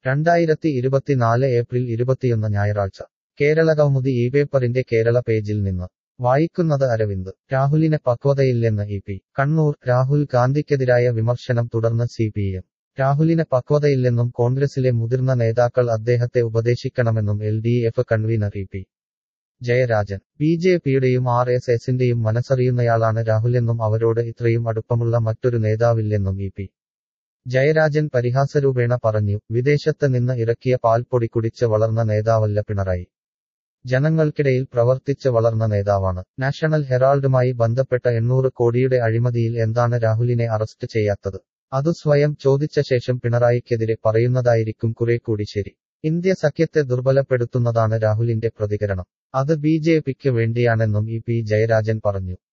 രണ്ടായിരത്തി ഇരുപത്തിനാല് ഏപ്രിൽ ഇരുപത്തിയൊന്ന് ഞായറാഴ്ച കേരള കൗമുദി ഈ പേപ്പറിന്റെ കേരള പേജിൽ നിന്ന് വായിക്കുന്നത് അരവിന്ദ് രാഹുലിന് പക്വതയില്ലെന്ന് ഇ പി കണ്ണൂർ രാഹുൽ ഗാന്ധിക്കെതിരായ വിമർശനം തുടർന്ന് സി പി എം രാഹുലിന് പക്വതയില്ലെന്നും കോൺഗ്രസിലെ മുതിർന്ന നേതാക്കൾ അദ്ദേഹത്തെ ഉപദേശിക്കണമെന്നും L D F convener E P Jayarajan B J പിയുടെയും ആർ എസ് എസിന്റെയും മനസ്സറിയുന്നയാളാണ് രാഹുലെന്നും അവരോട് ഇത്രയും അടുപ്പമുള്ള മറ്റൊരു നേതാവില്ലെന്നും ഇ പി ജയരാജൻ പരിഹാസരൂപേണ പറഞ്ഞു വിദേശത്ത് നിന്ന് ഇറക്കിയ പാൽപ്പൊടി കുടിച്ച് വളർന്ന നേതാവല്ല പിണറായി ജനങ്ങൾക്കിടയിൽ പ്രവർത്തിച്ച് വളർന്ന നേതാവാണ് നാഷണൽ ഹെറാൾഡുമായി ബന്ധപ്പെട്ട എണ്ണൂറ് കോടിയുടെ അഴിമതിയിൽ എന്താണ് രാഹുലിനെ അറസ്റ്റ് ചെയ്യാത്തത് അത് സ്വയം ചോദിച്ച ശേഷം പിണറായിക്കെതിരെ പറയുന്നതായിരിക്കും കുറെ കൂടി ശരി ഇന്ത്യ സഖ്യത്തെ ദുർബലപ്പെടുത്തുന്നതാണ് രാഹുലിന്റെ പ്രതികരണം അത് ബി ജെ പിക്ക് വേണ്ടിയാണെന്നും ഇ പി ജയരാജൻ പറഞ്ഞു